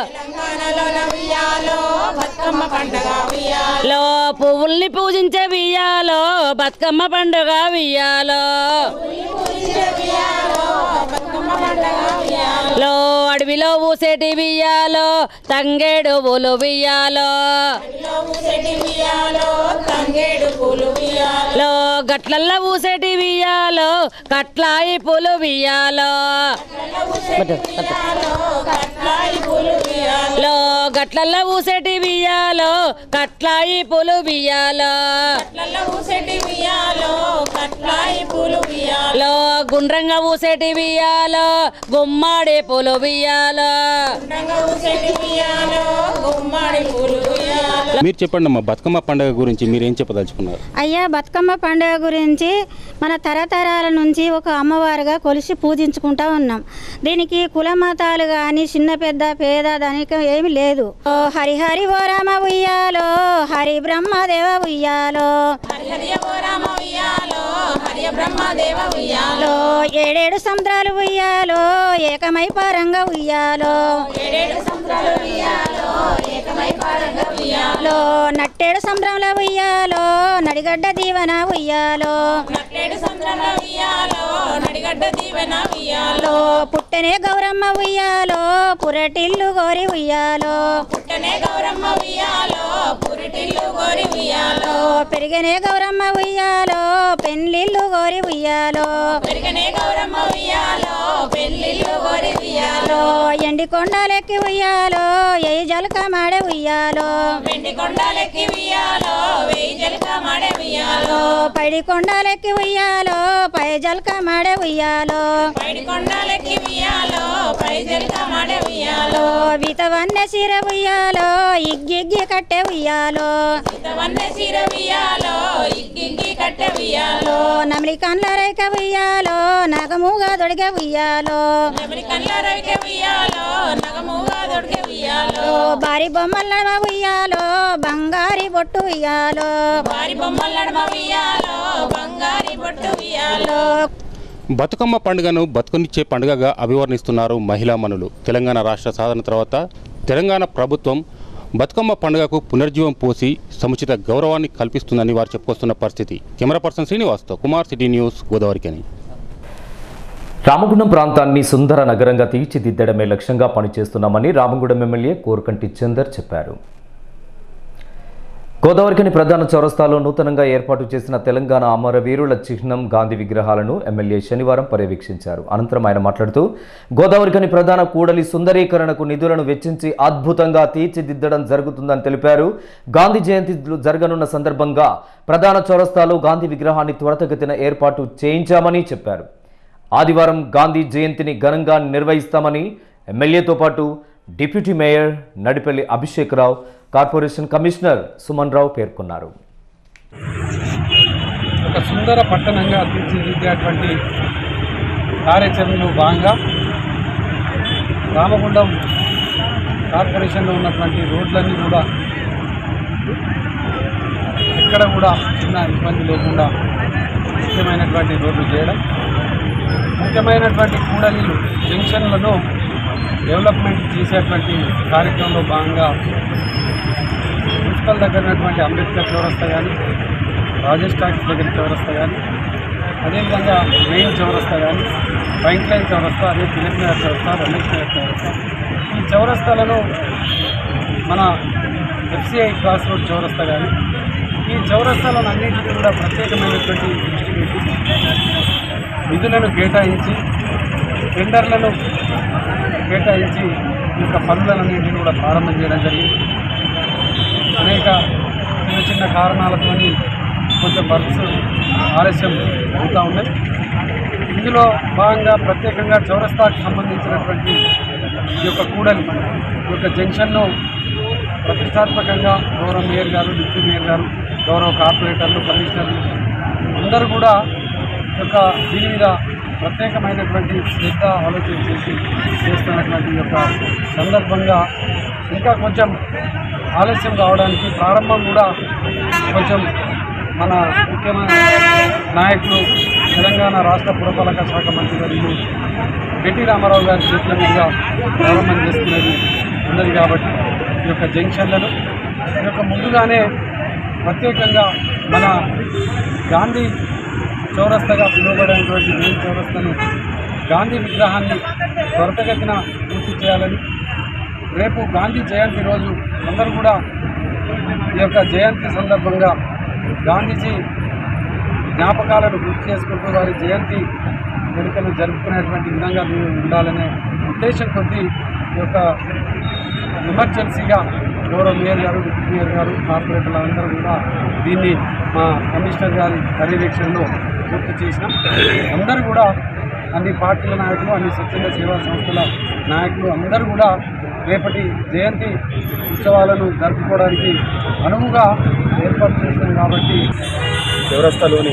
లో పువ్వుల్ని పూజించే వియ్యాలో బతుకమ్మ పండుగ వియ్యాలో లో అడవిలో ఊసేటి వియ్యాలో తంగేడు పూలు వియ్యాలో లో గట్లల్లో ఊసేటి వియ్యాలో కట్లాయి పూలు వియ్యాలో లో గట్లల్లో ఊసేటి వియ్యాలో కట్లాయి పూలు వియ్యాలో లో గుండ్రంగా ఊసేటి వియ్యాలో గుమ్మాడి పూలు వియ్యాలో మీరు చెప్పండి అమ్మా బతుకమ్మ పండగ గురించి మీరేం చెప్పదలుచుకున్నారు అయ్యా బతుకమ్మ పండుగ గురించి మన తరతరాల నుంచి ఒక అమ్మవారుగా కొలిసి పూజించుకుంటా ఉన్నాం దీనికి కుల మతాలు కానీ చిన్న పెద్ద పేద ధనిక ఏమి లేదు ఓ హరిహరి ఓ రామ ఉయ్యాలో హరి బ్రహ్మదేవ ఉయ్యాలో లో ఏడేడు సముద్రాలు ఉయ్యాలో ఏకమై పారంగా ఉయ్యాలో లో నట్టేడు సంద్రంలో ఉయ్యాలో నడిగడ్డ దీవెన ఉయ్యాలో లో పుట్టనే గౌరమ్మ ఉయ్యాలో పురటిల్లు గోరి ఉయ్యాలో లో పెరిగనే గౌరమ్మ ఉయ్యాలో పెన్లిల్లు గోరి ఉయ్యాలో లో ఎండి కొండలెక్కి ఉయ్యాలో ఏ జలక మాడే ఉయ్యాలో లో పైడి కొండలెక్కి ఉయ్యాలో పై జలక మాడే ఉయ్యాలో లో వితవన్న సిర ఉయ్యాలో ఇగ్గిగ్గి కట్టె ఉయ్యాలో లో నమిలి కండ్ల రేఖ ఉయ్యాలో నగముగా దొడిగ ఉయ్యాలో లో బారి బొమ్మల నడమ ఉయ్యాలో బంగారి బొట్టు ఉయ్యాలో లో బతుకమ్మ పండుగను బతుకునిచ్చే పండుగగా అభివర్ణిస్తున్నారు మహిళా మనులు తెలంగాణ రాష్ట్ర సాధన తర్వాత తెలంగాణ ప్రభుత్వం బతుకమ్మ పండుగకు పునర్జీవం పోసి సముచిత గౌరవాన్ని కల్పిస్తుందని వారు చెప్పుకొస్తున్న పరిస్థితి కెమెరా పర్సన్ శ్రీనివాస్తో కుమార్ సిటీ న్యూస్ గోదావరికని రామగుండం ప్రాంతాన్ని సుందర నగరంగా తీర్చిదిద్దడమే లక్ష్యంగా పనిచేస్తున్నామని రామగుండం ఎమ్మెల్యే కోరకంటి చందర్ చెప్పారు గోదావరికని ప్రధాన చౌరస్తాలో నూతనంగా ఏర్పాటు చేసిన తెలంగాణ అమరవీరుల చిహ్నం గాంధీ విగ్రహాలను ఎమ్మెల్యే శనివారం పర్యవేక్షించారు అనంతరం ఆయన మాట్లాడుతూ గోదావరికని ప్రధాన కూడలి సుందరీకరణకు నిధులను వెచ్చించి అద్భుతంగా తీర్చిదిద్దడం జరుగుతుందని తెలిపారు గాంధీ జయంతి జరగనున్న సందర్భంగా ప్రధాన చౌరస్తాలో గాంధీ విగ్రహాన్ని త్వరితగతిన ఏర్పాటు చేయించామని చెప్పారు ఆదివారం గాంధీ జయంతిని ఘనంగా నిర్వహిస్తామని ఎమ్మెల్యేతో పాటు deputy mayor Nadipalli Abhishek Rao corporation commissioner Suman Rao పేర్కొన్నారు ఒక సుందర పట్టణంగా తీర్చిదిద్దేటువంటి కార్యాచరణలో భాగంగా రామగుండం కార్పొరేషన్లో ఉన్నటువంటి రోడ్లన్నీ కూడా ఎక్కడ కూడా చిన్న ఇబ్బంది లేకుండా ముఖ్యమైనటువంటి రోడ్లు చేయడం ముఖ్యమైనటువంటి కూడలిలు జంక్షన్లను డెవలప్మెంట్ చేసేటువంటి కార్యక్రమంలో భాగంగా మున్సిపల్ దగ్గర ఉన్నటువంటి అంబేద్కర్ చౌరస్తా కానీ రాజేష్ టాకీస్ దగ్గర చౌరస్తా కానీ అదేవిధంగా మెయిన్ చౌరస్తా కానీ బైక్ లైన్ చౌరస్తా అదే తిలక్ నగర్ చౌరస్తా రమేష్ నగర్ చౌరస్తా ఈ చౌరస్తాలను మన ఎఫ్సిఐ క్రాస్ రోడ్ చౌరస్తా కానీ ఈ చౌరస్తాలను అన్నింటినీ కూడా ప్రత్యేకమైనటువంటి దృష్టి పెట్టి నిధులను కేటాయించి టెండర్లను కేటాయించి ఈ యొక్క పనులన్నింటినీ కూడా ప్రారంభం చేయడం జరిగింది అనేక చిన్న చిన్న కారణాలతో కొంచెం వర్క్స్ ఆలస్యం అవుతూ ఉన్నాయి ఇందులో భాగంగా ప్రత్యేకంగా చౌరస్తాకు సంబంధించినటువంటి ఈ యొక్క కూడలి ఈ యొక్క జంక్షన్ను ప్రతిష్టాత్మకంగా గౌరవ మేయర్ గారు డిప్యూటీ మేయర్ గారు గౌరవ కార్పొరేటర్లు కమిషనర్లు అందరూ కూడా ఈ యొక్క దీని మీద ప్రత్యేకమైనటువంటి శ్రద్ధ ఆలోచన చేసి చేస్తున్నటువంటి ఈ యొక్క సందర్భంగా ఇంకా కొంచెం ఆలస్యం కావడానికి ప్రారంభం కూడా కొంచెం మన ముఖ్యమైన నాయకులు తెలంగాణ రాష్ట్ర పురపాలక శాఖ మంత్రి వర్యులు పెట్టి రామారావు గారి చేతుల మీదుగా ప్రారంభం చేసుకునేది ఉన్నది కాబట్టి ఈ యొక్క జంక్షన్లను ఈ యొక్క ముందుగానే ప్రత్యేకంగా మన గాంధీ చౌరస్తగా పిలువబడేటువంటి మెయిన్ చౌరస్తను గాంధీ విగ్రహాన్ని త్వరితగతిన పూర్తి చేయాలని రేపు గాంధీ జయంతి రోజు అందరూ కూడా ఈ యొక్క జయంతి సందర్భంగా గాంధీజీ జ్ఞాపకాలను గుర్తు చేసుకుంటూ వారి జయంతి వేడుకలు జరుపుకునేటువంటి విధంగా మేము ఉండాలనే ఉద్దేశం కొద్దీ ఈ యొక్క ఎమర్జెన్సీగా గౌరవ మేయర్ గారు డిప్యూటీ మేయర్ గారు కార్పొరేటర్లు అందరూ కూడా దీన్ని మా కమిషనర్ గారి పర్యవేక్షణలో పూర్తి చేసిన అందరూ కూడా అన్ని పార్టీల నాయకులు అన్ని స్వచ్ఛంద సేవా సంస్థల నాయకులు అందరూ కూడా రేపటి జయంతి ఉత్సవాలను జరుపుకోవడానికి అనువుగా ఏర్పాటు చేసినాం కాబట్టి చౌరస్తాలోని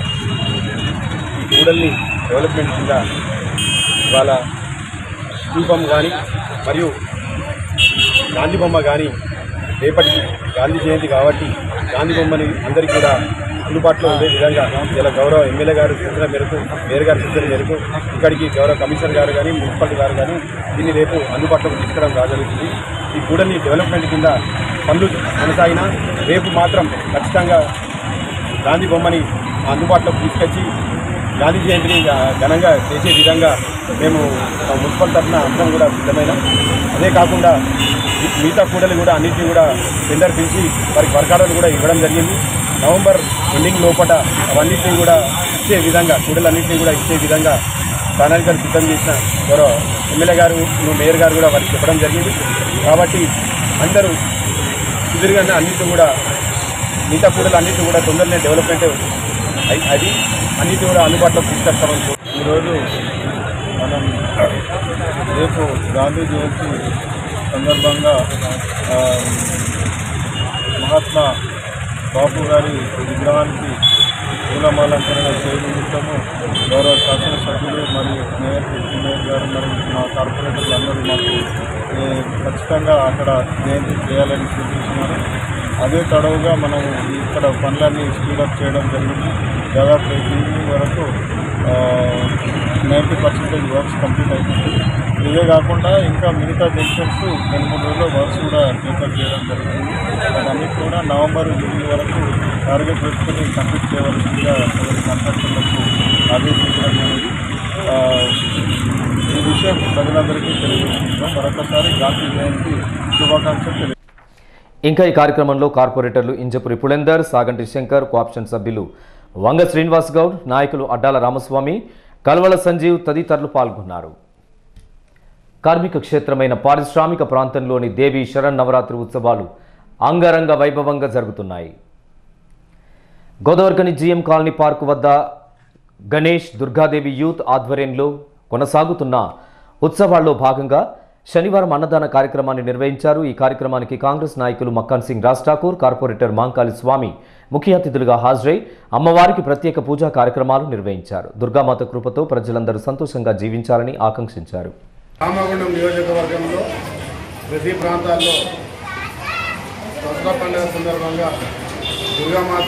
ఈ కూడల్ని డెవలప్మెంట్ కింద ఇవాళ దీపం కానీ మరియు గాంధీ బొమ్మ కానీ రేపటికి గాంధీ జయంతి కాబట్టి గాంధీ బొమ్మని అందరికీ కూడా అందుబాటులో ఉండే విధంగా ఇలా గౌరవ ఎమ్మెల్యే గారు సూచన మేరకు మేయర్ గారి సూచన మేరకు ఇక్కడికి గౌరవ కమిషనర్ గారు కానీ మున్సిపాలిటీ గారు కానీ దీన్ని రేపు అందుబాటులోకి తీసుకురావడం రాజరుగుతుంది ఈ కూడలి డెవలప్మెంట్ కింద పనులు కొనసాగినా రేపు మాత్రం ఖచ్చితంగా గాంధీ బొమ్మని అందుబాటులోకి తీసుకొచ్చి గాంధీ జయంతిని ఆ, ఘనంగా చేసే విధంగా మేము ఆ, మున్సిపల్ తరఫున అందరం కూడా సిద్ధమైన అదే కాకుండా ఈ మిగతా కూడలు కూడా అన్నింటినీ కూడా టెండర్ పిలిచి వారికి వర్క్ ఆర్డర్లు కూడా ఇవ్వడం జరిగింది నవంబర్ ఎండింగ్ లోపల అవన్నింటినీ కూడా ఇచ్చే విధంగా కూడలన్నింటినీ కూడా ఇచ్చే విధంగా ప్రణాళికలు సిద్ధం చేసిన గౌరవ ఎమ్మెల్యే గారు మేయర్ గారు కూడా వారికి చెప్పడం జరిగింది కాబట్టి అందరూ సుదీర్ఘంగా అన్నింటినీ కూడా మిగతా కూడలు అన్నింటినీ కూడా తొందరనే డెవలప్మెంట్ అయి- అది అన్నిటి కూడా అందుబాటులోకి తీసుకొస్తామని కో- ఈరోజు మనం రేపు గాంధీ జయంతి సందర్భంగా ఆ, మహాత్మా బాపు గారి విగ్రహానికి పూలమాలంకరణ చేయడం నిమిత్తము గౌరవ శాసనసభ్యులు మరియు మేయర్ డిప్యూటీ మేయర్ గారు మరియు మా కార్పొరేటర్లు అందరూ మాకు ఏ, ఖచ్చితంగా అక్కడ జయంతి చేయాలని సూచించినారు అదే తడవుగా మనం ఇక్కడ పనులన్నీ స్పీడప్ చేయడం జరిగింది దాదాపు రేపు ఈవినింగ్ వరకు నైంటీ పర్సెంటేజ్ వర్క్స్ కంప్లీట్ అవుతుంది ఇవే కాకుండా ఇంకా మిగతా జంక్షన్స్ రెండు మూడు రోజుల్లో వర్క్స్ కూడా టేకప్ చేయడం జరుగుతుంది అన్నిటి కూడా నవంబర్ ఎనిమిది వరకు టార్గెట్ పెట్టుకుని కంప్లీట్ చేయవలసిందిగా ఎవరి కాంట్రాక్టర్లకు ఆదేశించడం జరిగింది ఆ, ఈ విషయం ప్రజలందరికీ తెలియజేస్తున్నాం మరొకసారి గాంధీ జయంతి శుభాకాంక్షలు తెలియ ఇంకా ఈ కార్యక్రమంలో కార్పొరేటర్లు ఇంజపురి పుళేందర్ సాగంటి శంకర్ కోఆప్షన్ సభ్యులు వంగ శ్రీనివాస్ గౌడ్ నాయకులు అడ్డాల రామస్వామి కల్వల సంజీవ్ తదితరులు పాల్గొన్నారు కార్మిక క్షేత్రమైన పారిశ్రామిక ప్రాంతంలోని దేవి శరణ్ నవరాత్రి ఉత్సవాలు అంగరంగ వైభవంగా జరుగుతున్నాయి గోదావరికని జిఎం కాలనీ పార్కు వద్ద గణేష్ దుర్గాదేవి యూత్ ఆధ్వర్యంలో కొనసాగుతున్న ఉత్సవాల్లో భాగంగా శనివారం అన్నదాన కార్యక్రమాన్ని నిర్వహించారు ఈ కార్యక్రమానికి కాంగ్రెస్ నాయకులు మక్కాన్ సింగ్ రాజ్ ఠాకూర్ కార్పొరేటర్ మాంకాళి స్వామి ముఖ్య అతిథులుగా హాజరై అమ్మవారికి ప్రత్యేక పూజా కార్యక్రమాలు నిర్వహించారు దుర్గామాత కృపతో ప్రజలందరూ సంతోషంగా జీవించాలని ఆకాంక్షించారు రామగుండం నియోజకవర్గంలో ప్రతి ప్రాంతాల్లో దసరా పండుగ సందర్భంగా దుర్గామాత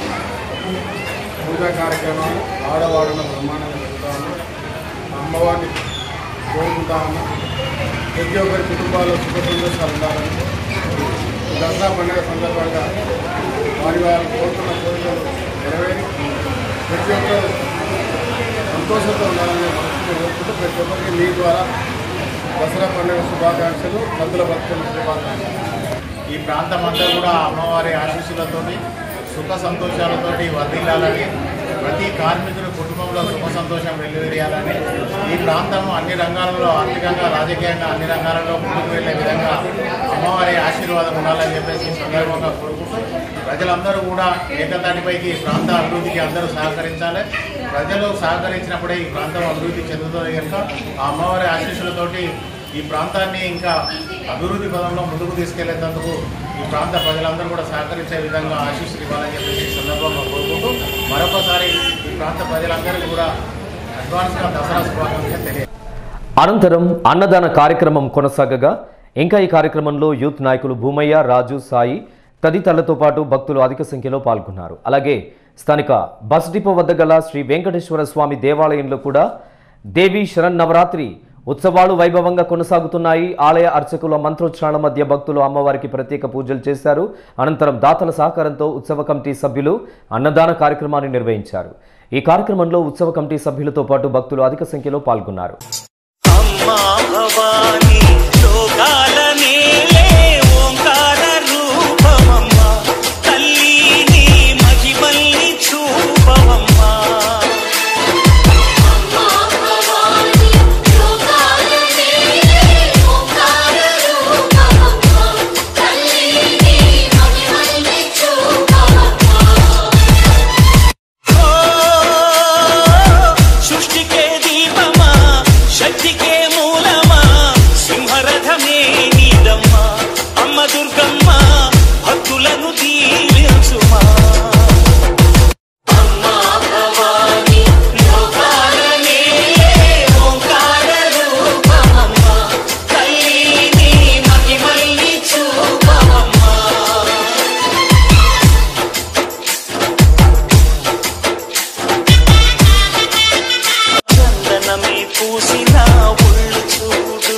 పూజా కార్యక్రమాలు ఆడవాడన బ్రహ్మాండంగా జరుగుతూ ఉన్నాయి అమ్మవారిని కోరుకుంటా ఉన్నాం ప్రతి ఒక్కరి కుటుంబాల్లో సుఖ సంతోషాలు ఉండాలని ఈ దసరా పండుగ సందర్భంగా వారి వారు కోరుకున్న కోరికలు నెరవేరి ప్రతి ఒక్కరు సంతోషంతో ఉండాలని మనసులో కోరుకుంటూ ప్రతి ఒక్కరికి మీ ద్వారా దసరా పండుగ శుభాకాంక్షలు కత్తుల భక్తుల శుభాకాంక్షలు ఈ ప్రాంతం అంతా కూడా అమ్మవారి ఆశీస్సులతోటి సుఖ సంతోషాలతోటి వర్ధిల్లాలని ప్రతి కార్మికుడి కుటుంబంలో సుఖ సంతోషం వెల్లువిరియాలని ఈ ప్రాంతం అన్ని రంగాలలో ఆర్థికంగా రాజకీయంగా అన్ని రంగాలలో ముందుకు వెళ్లే విధంగా అమ్మవారి ఆశీర్వాదం ఉండాలని చెప్పేసి ఈ సందర్భంగా కోరుకుంటూ ప్రజలందరూ కూడా ఏకతాటిపైకి ఈ ప్రాంత అభివృద్ధికి అందరూ సహకరించాలి ప్రజలు సహకరించినప్పుడే ఈ ప్రాంతం అభివృద్ధి చెందుతుంది కనుక ఆ అమ్మవారి ఆశీస్సులతోటి ఈ ప్రాంతాన్ని ఇంకా అభివృద్ధి పదంలో ముందుకు తీసుకెళ్లేందుకు ఈ ప్రాంత ప్రజలందరూ కూడా సహకరించే విధంగా ఆశీస్సులు ఇవ్వాలని చెప్పేసి ఈ సందర్భంగా కోరుకుంటూ మరొకసారి ఈ ప్రాంత ప్రజలందరికీ కూడా అడ్వాన్స్గా దసరా శుభాకాంక్షలు తెలియ అనంతరం అన్నదాన కార్యక్రమం కొనసాగగా ఇంకా ఈ కార్యక్రమంలో యూత్ నాయకులు భూమయ్య రాజు సాయి తదితరులతో పాటు భక్తులు అధిక సంఖ్యలో పాల్గొన్నారు అలాగే స్థానిక బస్ డిపో వద్ద గల శ్రీ వెంకటేశ్వర స్వామి దేవాలయంలో కూడా దేవి శరన్నవరాత్రి ఉత్సవాలు వైభవంగా కొనసాగుతున్నాయి ఆలయ అర్చకుల మంత్రోచ్చారణ మధ్య భక్తులు అమ్మవారికి ప్రత్యేక పూజలు చేశారు అనంతరం దాతల సహకారంతో ఉత్సవ కమిటీ సభ్యులు అన్నదాన కార్యక్రమాన్ని నిర్వహించారు ఈ కార్యక్రమంలో ఉత్సవ కమిటీ సభ్యులతో పాటు భక్తులు అధిక సంఖ్యలో పాల్గొన్నారు అమ్మా భవాని లోకాల నేలే ఓంకార రూపమమ్మ తల్లి నీ మహిమల్ని చూపవమ్మా సృష్టికే దీపమా శక్తికే మూలమా సింహరథమే నీదమ్మా అమ్మ దుర్గమ్మ భక్తులను దీవించుమా అమ్మా భవాని లోకాల నేలే ఓంకార రూపమమ్మ తల్లి నీ మహిమల్ని చూపవమ్మా చందనమే పూసిన ఒళ్ళు చూడు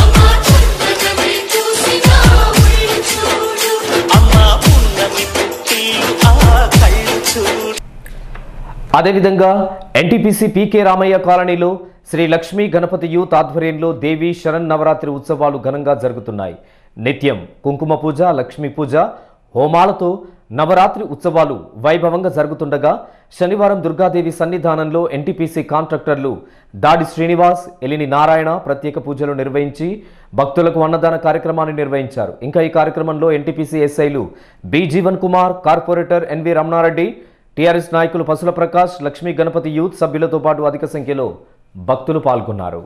అమ్మ పున్నమి పుట్టిలు ఆ కళ్ళు చూడు అదేవిధంగా ఎన్టీపీసీ పీకే రామయ్య కాలనీలో శ్రీ లక్ష్మీ గణపతి యూత్ ఆధ్వర్యంలో దేవి శరణ్ నవరాత్రి ఉత్సవాలు ఘనంగా జరుగుతున్నాయి నిత్యం కుంకుమ పూజ లక్ష్మీ పూజ హోమాలతో నవరాత్రి ఉత్సవాలు వైభవంగా జరుగుతుండగా శనివారం దుర్గాదేవి సన్నిధానంలో ఎన్టీపీసీ కాంట్రాక్టర్లు దాడి శ్రీనివాస్ ఎలిని నారాయణ ప్రత్యేక పూజలు నిర్వహించి భక్తులకు అన్నదాన కార్యక్రమాన్ని నిర్వహించారు ఇంకా ఈ కార్యక్రమంలో ఎన్టీపీసీ ఎస్ఐలు B Jeevan Kumar corporator NV Ramanareddy TRS నాయకులు పసుల ప్రకాష్ లక్ష్మీ గణపతి యూత్ సభ్యులతో పాటు అధిక సంఖ్యలో భక్తులు పాల్గొన్నారు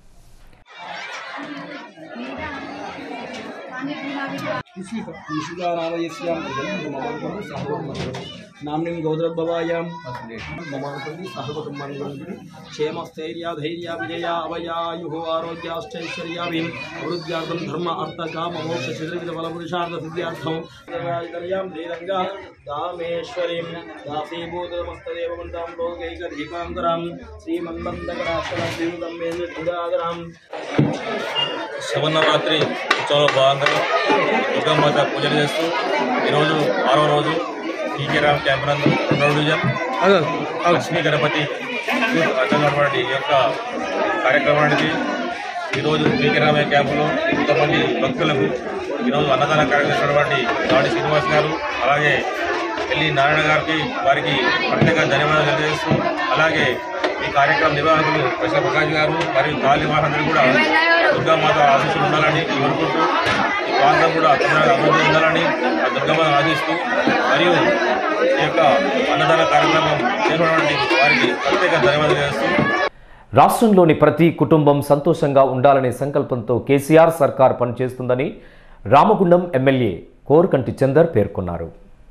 నామ్నిం గౌద్రద్భవాయాం మమానుపతి సహకుటుంబాన్ని క్షేమస్థైర్య ధైర్య విజయ అవయాయు ఆరోగ్యాశ్చైశ్వర్యాభి వృద్ధ్యార్థం ధర్మ అర్థ కామ మోక్ష చతుర్విధ బల పురుషార్థ సిద్ధ్యార్థం దయాం శ్రీరంగా దామేశ్వరీం దాసీభూతమస్తదేవమంతాం లోకైక దీపాంతరాం శ్రీమన్మందకరాక్షర శ్రీముదం మేంద్రాదరాం శవన్నవరాత్రి ఉత్సవంలో భాగంగా దుర్గామాత పూజలు చేస్తూ ఈరోజు ఆరో రోజు టీకే రామ్ క్యాంప్ నందు రెండవ డివిజన్ లక్ష్మీ గణపతి అన్నటువంటి ఈ యొక్క కార్యక్రమానికి ఈరోజు టీకే రామయ్య క్యాంపులో కొంతమంది భక్తులకు ఈరోజు అన్నదాన కార్యక్రమం చేసినటువంటి దాడి శ్రీనివాస్ గారు అలాగే ఎల్లి నారాయణ గారికి వారికి ప్రత్యేక ధన్యవాదాలు తెలియజేస్తూ అలాగే ఈ కార్యక్రమం నిర్వాహకులు కృష్ణ ప్రకాష్ గారు మరియు కాళీ వాహనులు కూడా దుర్గామాత ఆశీస్సులు ఉండాలని కోరుకుంటూ ఈ ప్రాంతం కూడా తొందరగా అభివృద్ధి ఉండాలని ఆ దుర్గామాత ఆశిస్తూ మరియు ఈ యొక్క అన్నదాన కార్యక్రమం చేసినటువంటి వారికి ప్రత్యేక ధన్యవాదాలు చేస్తూ రాష్ట్రంలోని ప్రతి కుటుంబం సంతోషంగా ఉండాలనే సంకల్పంతో కేసీఆర్ సర్కార్ పనిచేస్తుందని రామగుండం ఎమ్మెల్యే కోరకంటి చందర్ పేర్కొన్నారు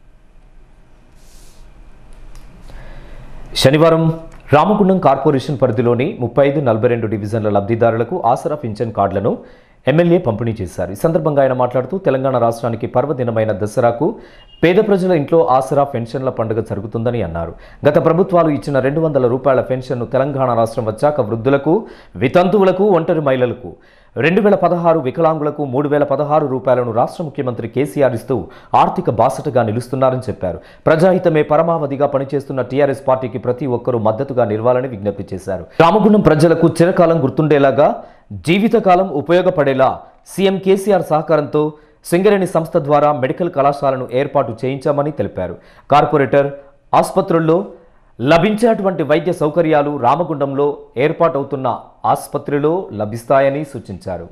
శనివారం రామగుండం కార్పొరేషన్ పరిధిలోని ముప్పై ఐదు నలభై రెండు డివిజన్ల లబ్ధిదారులకు ఆసరా పింఛన్ కార్డులను ఎమ్మెల్యే పంపిణీ చేశారు ఈ సందర్భంగా ఆయన మాట్లాడుతూ తెలంగాణ రాష్ట్రానికి పర్వదినమైన దసరాకు పేద ప్రజల ఇంట్లో ఆసరా పెన్షన్ల పండుగ జరుగుతుందని అన్నారు గత ప్రభుత్వాలు ఇచ్చిన రెండు వందల రూపాయల పెన్షన్ను తెలంగాణ రాష్ట్రం వచ్చాక వృద్ధులకు వితంతువులకు ఒంటరి మహిళలకు రెండు వేల పదహారు వికలాంగులకు మూడు వేల పదహారు రూపాయలను రాష్ట్ర ముఖ్యమంత్రి కేసీఆర్ ఇస్తూ ఆర్థిక బాసటగా నిలుస్తున్నారని చెప్పారు ప్రజాహితమే పరమావధిగా పనిచేస్తున్న టీఆర్ఎస్ పార్టీకి ప్రతి ఒక్కరూ మద్దతుగా నిలవాలని విజ్ఞప్తి చేశారు రామగుండం ప్రజలకు చిరకాలం గుర్తుండేలాగా జీవితకాలం ఉపయోగపడేలా సీఎం కేసీఆర్ సహకారంతో సింగరేణి సంస్థ ద్వారా మెడికల్ కళాశాలను ఏర్పాటు చేయించామని తెలిపారు కార్పొరేటర్ ఆసుపత్రుల్లో లభించేటువంటి వైద్య సౌకర్యాలు రామగుండంలో ఏర్పాటవుతున్న ఆసుపత్రిలో లభిస్తాయని సూచించారు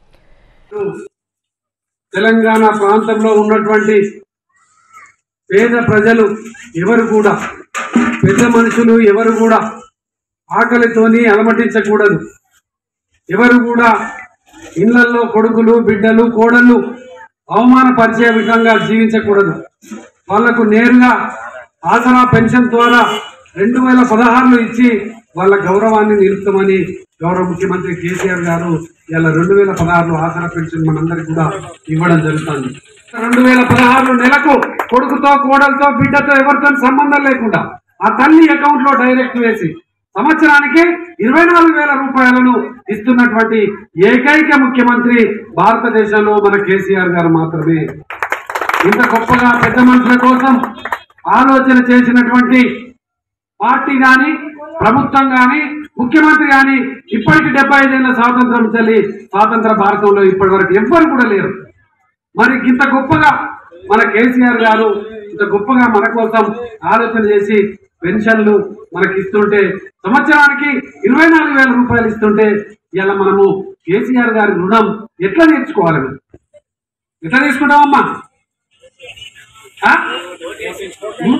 తెలంగాణ ప్రాంతంలో ఉన్నటువంటి పేద ప్రజలు ఎవరు కూడా పెద్ద మనుషులు ఎవరు కూడా ఆకలితోని అలమటించకూడదు ఎవరు కూడా ఇళ్లలో కొడుకులు బిడ్డలు కోడళ్ళు అవమానపరిచే విధంగా జీవించకూడదు వాళ్లకు నేరుగా ఆసరా పెన్షన్ ద్వారా రెండు వేల పదహారులో ఇచ్చి వాళ్ళ గౌరవాన్ని నిలుపుతామని గౌరవ ముఖ్యమంత్రి కేసీఆర్ గారు ఇలా రెండు వేల పదహారులో ఆసరా పెన్షన్ మనందరికి కూడా ఇవ్వడం జరుగుతుంది రెండు వేల పదహారులో నెలకు కొడుకుతో కోడలతో బిడ్డతో ఎవరితో సంబంధం లేకుండా ఆ తల్లి అకౌంట్ లో డైరెక్ట్ వేసి సంవత్సరానికి ఇరవై నాలుగు వేల రూపాయలను ఇస్తున్నటువంటి ఏకైక ముఖ్యమంత్రి భారతదేశంలో మన కేసీఆర్ గారు మాత్రమే ఇంత గొప్పగా పెద్ద మనుషుల కోసం ఆలోచన చేసినటువంటి పార్టీ గాని ప్రభుత్వం గాని ముఖ్యమంత్రి గాని ఇప్పటికి డెబ్బై ఐదేళ్ల స్వాతంత్రం చెల్లి స్వాతంత్ర భారతంలో ఇప్పటి వరకు ఎవ్వరు కూడా లేరు మరి ఇంత గొప్పగా మన కేసీఆర్ గారు ఇంత గొప్పగా మన కోసం ఆలోచన చేసి పెన్షన్లు మనకి ఇస్తుంటే సంవత్సరానికి ఇరవై నాలుగు వేల రూపాయలు ఇస్తుంటే ఇలా మనము కేసీఆర్ గారి రుణం ఎట్లా తీర్చుకోవాలి మనం? ఎట్లా తీసుకుంటామమ్మా ఆ? ఉం?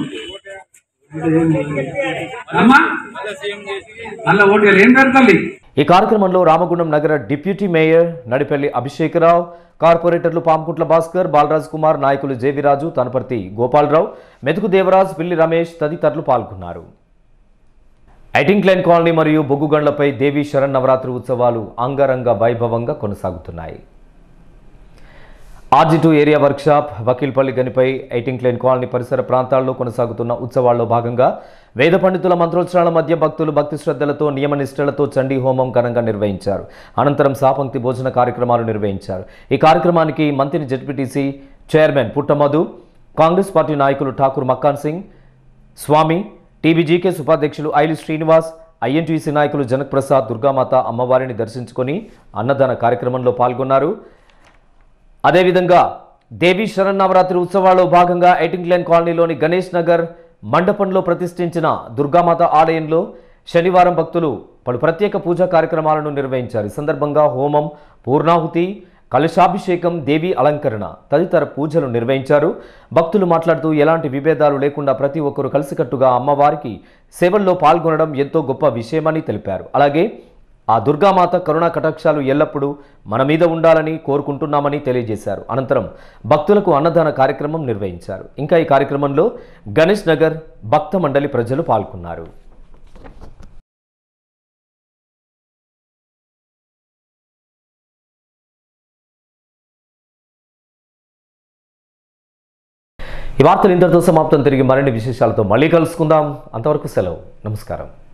అమ్మా మళ్ళా ఓటు వేయాలి. ఏం పేరు తల్లి ఈ కార్యక్రమంలో రామగుండం నగర డిప్యూటీ మేయర్ నడిపల్లి అభిషేకరావు కార్పొరేటర్లు పాంకుంట్ల భాస్కర్ బాలరాజ్ కుమార్ నాయకులు జేవిరాజు తనపర్తి గోపాలరావు మెతుకు దేవరాజ్ పిల్లి రమేష్ తదితరులు పాల్గొన్నారు ఐటింగ్ లైన్ కాలనీ మరియు బొగ్గుగండ్లపై దేవీ శరణ్ నవరాత్రి ఉత్సవాలు అంగరంగ వైభవంగా కొనసాగుతున్నాయి RG two area workshop Vakilpalli గనిపై ఎయిటింగ్ లైన్ కాలనీ పరిసర ప్రాంతాల్లో కొనసాగుతున్న ఉత్సవాల్లో భాగంగా వేద పండితుల మంత్రోచ్చారణ మధ్య భక్తులు భక్తి శ్రద్ధలతో నియమ నిష్ఠలతో చండీ హోమం ఘనంగా నిర్వహించారు అనంతరం సాపంక్తి భోజన కార్యక్రమాలు నిర్వహించారు ఈ కార్యక్రమానికి మంత్రి ZPTC chairman Puttamadhu Congress party నాయకులు ఠాకూర్ మక్కాన్ సింగ్ స్వామి టీబీజీకేస్ ఉపాధ్యక్షులు ఐలి శ్రీనివాస్ ఐఎన్టీసీ నాయకులు జనక్ ప్రసాద్ దుర్గామాత అమ్మవారిని దర్శించుకొని అన్నదాన కార్యక్రమంలో పాల్గొన్నారు అదేవిధంగా దేవీ శరన్నవరాత్రి ఉత్సవాల్లో భాగంగా ఎయిటింగ్ లైన్ కాలనీలోని గణేష్ నగర్ మండపంలో ప్రతిష్ఠించిన దుర్గామాత ఆలయంలో శనివారం భక్తులు పలు ప్రత్యేక పూజా కార్యక్రమాలను నిర్వహించారు ఈ సందర్భంగా హోమం పూర్ణాహుతి కలశాభిషేకం దేవి అలంకరణ తదితర పూజలు నిర్వహించారు భక్తులు మాట్లాడుతూ ఎలాంటి విభేదాలు లేకుండా ప్రతి ఒక్కరూ కలిసికట్టుగా అమ్మవారికి సేవల్లో పాల్గొనడం ఎంతో గొప్ప విషయమని తెలిపారు అలాగే ఆ దుర్గామాత కరుణా కటాక్షాలు ఎల్లప్పుడూ మన మీద ఉండాలని కోరుకుంటున్నామని తెలియజేశారు అనంతరం భక్తులకు అన్నదాన కార్యక్రమం నిర్వహించారు ఇంకా ఈ కార్యక్రమంలో గణేష్ నగర్ భక్త మండలి ప్రజలు పాల్గొన్నారు ఈ వార్తలు ఇంతటితో సమాప్తం తిరిగి మరిన్ని విశేషాలతో మళ్ళీ కలుసుకుందాం అంతవరకు సెలవు నమస్కారం